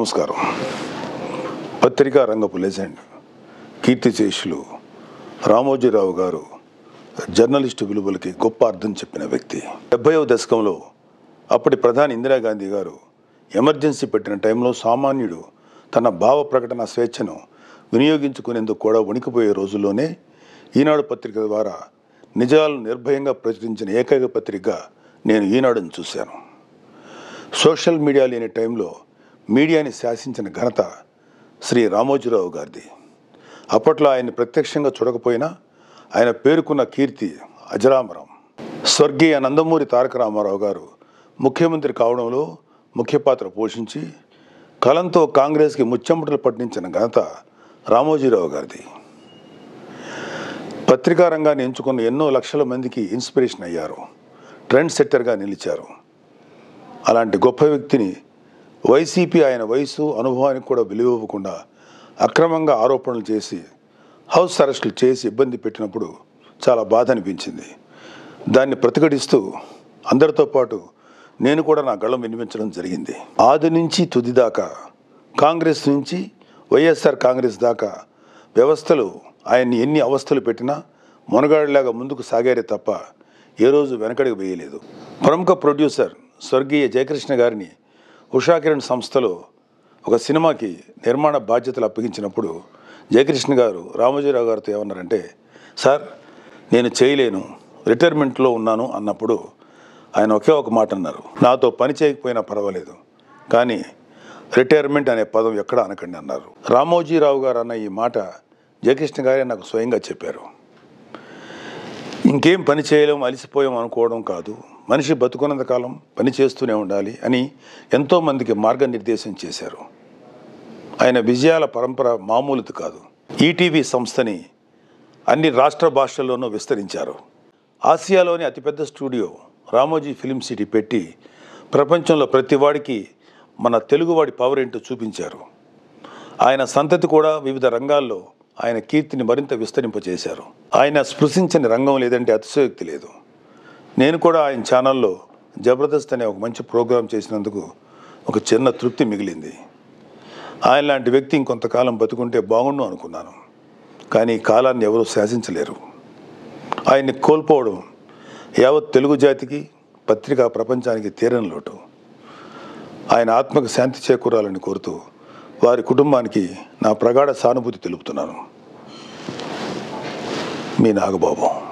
నమస్కారం పత్రికా రంగపు లెజెండ్ కీర్తిశేషులు రామోజీరావు గారు జర్నలిస్టు విలువలకి గొప్ప అర్థం చెప్పిన వ్యక్తి డెబ్బైవ దశకంలో అప్పటి ప్రధాని ఇందిరాగాంధీ గారు ఎమర్జెన్సీ పెట్టిన టైంలో సామాన్యుడు తన భావ ప్రకటన స్వేచ్ఛను వినియోగించుకునేందుకు కూడా వణికిపోయే రోజుల్లోనే ఈనాడు పత్రిక ద్వారా నిజాలను నిర్భయంగా ప్రచురించిన ఏకైక పత్రికగా నేను ఈనాడును చూశాను సోషల్ మీడియా లేని టైంలో మీడియాని శాసించిన ఘనత శ్రీ రామోజీరావు గారిది అప్పట్లో ఆయన్ని ప్రత్యక్షంగా చూడకపోయినా ఆయన పేరుకున్న కీర్తి అజరామరం స్వర్గీయ నందమూరి తారక రామారావు గారు ముఖ్యమంత్రి కావడంలో ముఖ్య పాత్ర పోషించి కలంతో కాంగ్రెస్కి ముచ్చెమటలు పట్టించిన ఘనత రామోజీరావు గారిది పత్రికా రంగాన్ని ఎంచుకున్న ఎన్నో లక్షల మందికి ఇన్స్పిరేషన్ అయ్యారు ట్రెండ్ సెట్టర్గా నిలిచారు అలాంటి గొప్ప వ్యక్తిని వైసీపీ ఆయన వయసు అనుభవానికి కూడా విలువివ్వకుండా అక్రమంగా ఆరోపణలు చేసి హౌస్ అరెస్టులు చేసి ఇబ్బంది పెట్టినప్పుడు చాలా బాధ అనిపించింది దాన్ని ప్రతిఘటిస్తూ అందరితో పాటు నేను కూడా నా గళం వినిపించడం జరిగింది ఆది నుంచి తుది దాకా కాంగ్రెస్ నుంచి వైఎస్ఆర్ కాంగ్రెస్ దాకా వ్యవస్థలు ఆయన్ని ఎన్ని అవస్థలు పెట్టినా మునగాడిలాగా ముందుకు సాగారే తప్ప ఏ రోజు వెనకడికి వేయలేదు ప్రముఖ ప్రొడ్యూసర్ స్వర్గీయ జయకృష్ణ గారిని ఉషాకిరణ్ సంస్థలో ఒక సినిమాకి నిర్మాణ బాధ్యతలు అప్పగించినప్పుడు జయకృష్ణ గారు రామోజీరావు గారితో ఏమన్నారంటే సార్ నేను చేయలేను రిటైర్మెంట్లో ఉన్నాను అన్నప్పుడు ఆయన ఒకే ఒక మాట అన్నారు నాతో పని చేయకపోయినా పర్వాలేదు కానీ రిటైర్మెంట్ అనే పదం ఎక్కడ అనకండి అన్నారు రామోజీరావు గారు అన్న ఈ మాట జయకృష్ణ గారే నాకు స్వయంగా చెప్పారు ఇంకేం పని చేయలేం అలసిపోయాం అనుకోవడం కాదు మనిషి బతుకున్నంత కాలం పని చేస్తూనే ఉండాలి అని ఎంతోమందికి మార్గనిర్దేశం చేశారు ఆయన విజయాల పరంపర మామూలుది కాదు ఈటీవీ సంస్థని అన్ని రాష్ట్ర భాషల్లోనూ విస్తరించారు ఆసియాలోని అతిపెద్ద స్టూడియో రామోజీ ఫిలిం సిటీ పెట్టి ప్రపంచంలో ప్రతి వాడికి మన తెలుగువాడి పవర్ ఏంటో చూపించారు ఆయన సంతతి కూడా వివిధ రంగాల్లో ఆయన కీర్తిని మరింత విస్తరింపచేశారు ఆయన స్పృశించని రంగం లేదంటే అతిశయోక్తి లేదు నేను కూడా ఆయన ఛానల్లో జబర్దస్త్ అనే ఒక మంచి ప్రోగ్రాం చేసినందుకు ఒక చిన్న తృప్తి మిగిలింది ఆయన లాంటి వ్యక్తి ఇంకొంతకాలం బతుకుంటే బాగుండు అనుకున్నాను కానీ ఈ కాలాన్ని ఎవరూ శాసించలేరు ఆయన్ని కోల్పోవడం యావత్ తెలుగు జాతికి పత్రికా ప్రపంచానికి తీరని లోటు ఆయన ఆత్మకు శాంతి చేకూరాలని కోరుతూ వారి కుటుంబానికి నా ప్రగాఢ సానుభూతి తెలుపుతున్నాను మీ నాగబాబు